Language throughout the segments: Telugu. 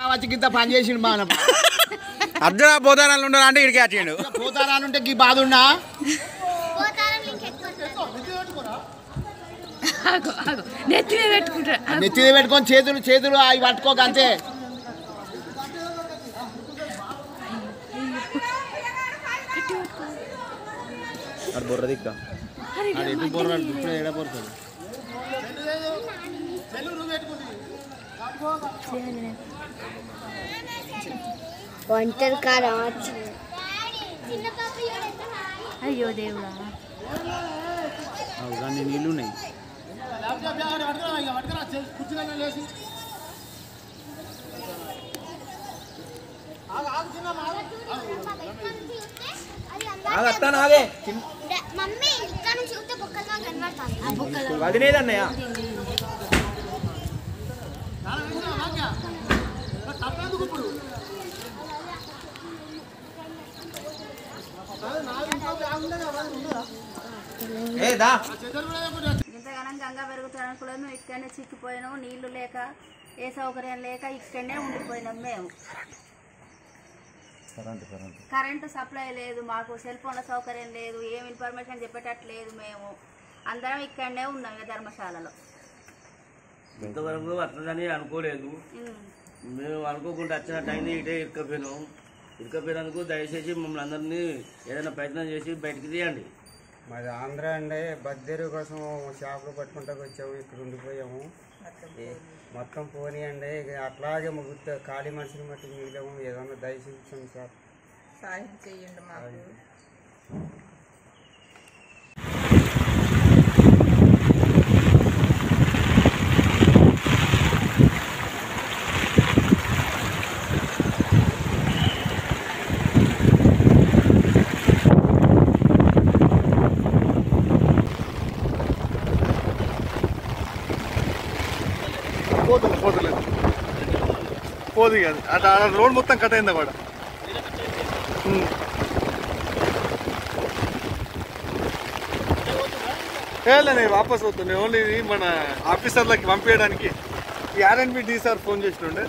వచ్చి గింత పని చేసిండు మన అర్జున బోధానాలు ఉండాలి అంటే ఇక్కడికి వచ్చిండు పోతారానుంటే గీ బాధ ఉన్నా ఆగు ఆగు నెత్తి మీద పెట్టుకుంటా ఆగు. నెత్తిది పెట్టుకొని చేతులు చేతులు అవి పట్టుకోక అంతే బుర్ర దిక్క ఆడు ఎటు పోరాడు ఇప్పుడు ఎడ పోతాడు ఒంటరి కారం వచ్చి అయ్యో దేవుడా కానీ నీళ్ళు ఉన్నాయి మమ్మీ ఇక్కడ నుంచి చూస్తే బొక్కలుగా కనబడతాను ఆ బొక్కలు వదిలేదన్నయ్య ఏ దా ఇంతగానం గంగా పెరుగుతాను కూడా మేము ఇక్కడనే చిక్కిపోయినాము నీళ్లు లేక ఏ సౌకర్యం లేక ఇక్కడనే ఉండిపోయినాం మేము కరెంటు సప్లై లేదు మాకు సెల్ ఫోన్ల సౌకర్యం లేదు ఏం ఇన్ఫర్మేషన్ చెప్పేటట్టు లేదు మేము అందరం ఇక్కడనే ఉన్నాం ఇక ధర్మశాలలో ఇంతవరకు అట్లని అనుకోలేదు ఉమ్. మేము అనుకోకుండా వచ్చిన టైంని ఇటే ఇరుకపోయినాం ఇరుకపోయినందుకు దయచేసి మమ్మల్ని అందరినీ ఏదైనా ప్రయత్నం చేసి బయటికి తీయండి మాది ఆంధ్ర అండి బద్దెరు కోసం షాపులు పట్టుకుంటూ వచ్చాము ఇక్కడ ఉండిపోయాము మొత్తం పోనీ అండి ఇక అట్లాగే ముగ్గురు ఖాళీ మనుషులు మట్టి మిగిలాము ఏదన్నా దయచేసి సార్ సాయం చేయండి మాకు పోతుంది పోతలేదు పోదు కాదు అటు ఆ రోడ్ మొత్తం కట్ అయింది కూడా నేను వాపస్ అవుతుంది ఓన్లీ ఇది మన ఆఫీసర్లకి పంపించడానికి ఈ ఆర్ఎన్బి డి సార్ ఫోన్ చేసినుండే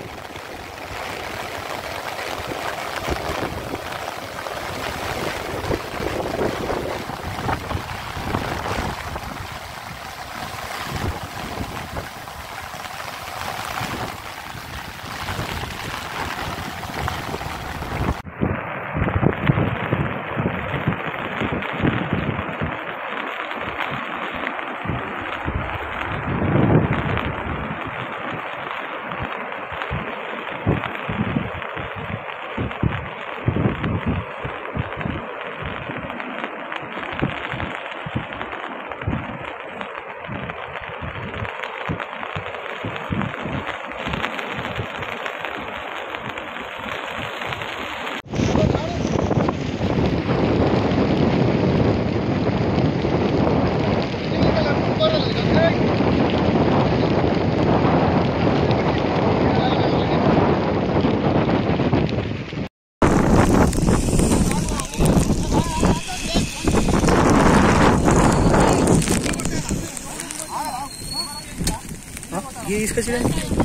తీసుకొచ్చి